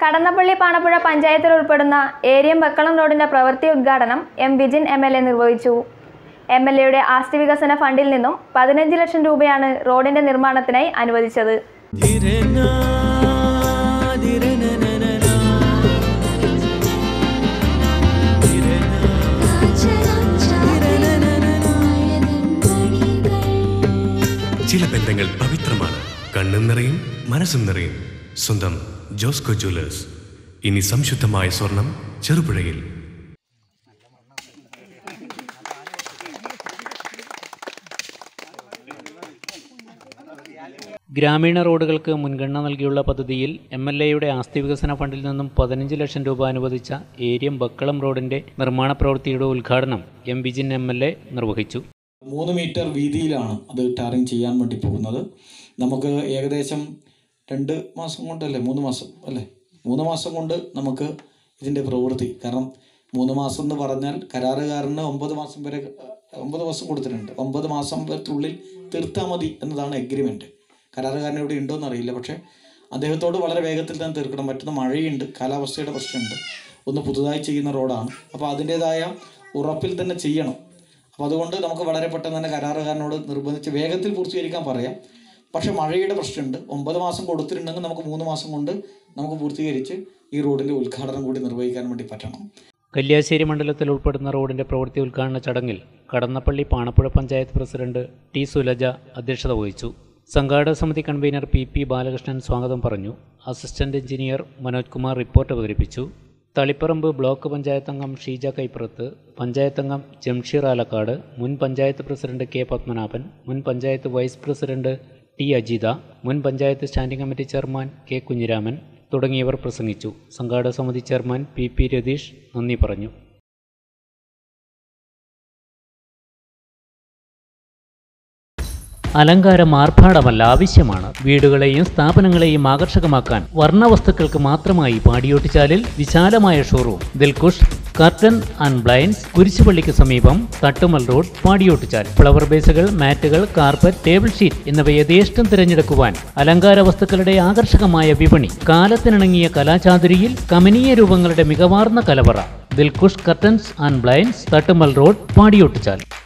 കടന്നപ്പള്ളി പാണപ്പുഴ പഞ്ചായത്തിൽ ഉൾപ്പെടുന്ന ഏരിയം ബക്കളം റോഡിന്റെ പ്രവൃത്തി ഉദ്ഘാടനം M Vijin M L A നിർവഹിച്ചു എം എൽ എയുടെ ആസ്തി വികസന ഫണ്ടിൽ നിന്നും പതിനഞ്ച് ലക്ഷം രൂപയാണ് റോഡിന്റെ നിർമ്മാണത്തിനായി അനുവദിച്ചത് ചില ബന്ധങ്ങൾ പവിത്രമാണ് കണ്ണും നിറയും മനസ്സും നിറയും സ്വന്തം ജോസ്കോ ജ്വല്ലേഴ്സ് ഇനി സംശുദ്ധമായ സ്വർണം ചെറുപുഴയിൽ ഗ്രാമീണ റോഡുകൾക്ക് മുൻഗണന നൽകിയുള്ള പദ്ധതിയിൽ എം എൽ എയുടെ ആസ്തി വികസന ഫണ്ടിൽ നിന്നും പതിനഞ്ച് ലക്ഷം രൂപ അനുവദിച്ച ഏരിയം ബക്കളം റോഡിന്റെ നിർമ്മാണ പ്രവൃത്തിയുടെ ഉദ്ഘാടനം M Vijin M L A നിർവഹിച്ചു മൂന്ന് മീറ്റർ വീതിയിലാണ് അത് ടാറിങ് ചെയ്യാൻ വേണ്ടി പോകുന്നത് നമുക്ക് ഏകദേശം രണ്ട് മാസം കൊണ്ടല്ലേ മൂന്ന് മാസം അല്ലേ മൂന്ന് മാസം കൊണ്ട് നമുക്ക് ഇതിൻ്റെ പ്രവൃത്തി കാരണം മൂന്ന് മാസം എന്ന് പറഞ്ഞാൽ കരാറുകാരന് ഒമ്പത് മാസം വരെ അഹ്, ഒമ്പത് മാസം കൊടുത്തിട്ടുണ്ട് ഒമ്പത് മാസം വരത്തുള്ളിൽ തീർത്താൽ മതി എന്നതാണ് എഗ്രിമെൻറ്റ് കരാറുകാരൻ ഇവിടെ ഉണ്ടോ എന്നറിയില്ല പക്ഷേ അദ്ദേഹത്തോട് വളരെ വേഗത്തിൽ തന്നെ തീർക്കണം പറ്റുന്ന മഴയുണ്ട് കാലാവസ്ഥയുടെ പ്രശ്നമുണ്ട് ഒന്ന് പുതുതായി ചെയ്യുന്ന റോഡാണ് അപ്പോൾ അതിൻ്റേതായ ഉറപ്പിൽ തന്നെ ചെയ്യണം അപ്പോൾ അതുകൊണ്ട് നമുക്ക് വളരെ പെട്ടെന്ന് തന്നെ കരാറുകാരനോട് നിർബന്ധിച്ച് വേഗത്തിൽ പൂർത്തീകരിക്കാൻ പറയാം പക്ഷേ മഴയുടെ പ്രശ്നമുണ്ട് ഒമ്പത് മാസം കൊടുത്തിട്ടുണ്ടെങ്കിൽ നമുക്ക് മൂന്ന് മാസം കൊണ്ട് നമുക്ക് പൂർത്തീകരിച്ച് ഈ റോഡിൻ്റെ ഉദ്ഘാടനം കൂടി നിർവഹിക്കാൻ വേണ്ടി പറ്റണം കല്യാശ്ശേരി മണ്ഡലത്തിൽ ഉൾപ്പെടുന്ന റോഡിന്റെ പ്രവൃത്തി ഉദ്ഘാടന ചടങ്ങിൽ കടന്നപ്പള്ളി പാണപ്പുഴ പഞ്ചായത്ത് പ്രസിഡന്റ് ടി സുലജ അധ്യക്ഷത വഹിച്ചു സംഘാടക സമിതി കൺവീനർ പി പി ബാലകൃഷ്ണൻ സ്വാഗതം പറഞ്ഞു assistant engineer Manoj Kumar report അവതരിപ്പിച്ചു തളിപ്പറമ്പ് ബ്ലോക്ക് പഞ്ചായത്ത് അംഗം ഷീജ കൈപ്പുറത്ത് പഞ്ചായത്ത് അംഗം ജംഷീർ ആലക്കാട് മുൻ പഞ്ചായത്ത് പ്രസിഡന്റ് കെ പത്മനാഭൻ മുൻ panchayat vice president T Ajitha മുൻ panchayat standing committee chairman K Kunhiraman തുടങ്ങിയവർ പ്രസംഗിച്ചു സംഘാടക സമിതി ചെയർമാൻ പി പി രതീഷ് നന്ദി പറഞ്ഞു അലങ്കാരം ആർഭാടമല്ല ആവശ്യമാണ് വീടുകളെയും സ്ഥാപനങ്ങളെയും ആകർഷകമാക്കാൻ വർണ്ണവസ്തുക്കൾക്ക് മാത്രമായി പാടിയോട്ടിച്ചാലിൽ വിശാലമായ showroom Dilkush curtain and blinds കുരിശുപള്ളിക്ക് സമീപം തട്ടുമൽ റോഡ് പാടിയോട്ടിച്ചാൽ ഫ്ലവർ ബേസുകൾ മാറ്റുകൾ കാർപ്പറ്റ് ടേബിൾ ഷീറ്റ് എന്നിവ യഥേഷ്ടം തിരഞ്ഞെടുക്കുവാൻ അലങ്കാര വസ്തുക്കളുടെ ആകർഷകമായ വിപണി കാലത്തിനിണങ്ങിയ കലാചാതുരിയിൽ കമനീയ രൂപങ്ങളുടെ മികവാർന്ന കലവറ Dilkush curtains and blinds Thattumal road പാടിയോട്ടിച്ചാൽ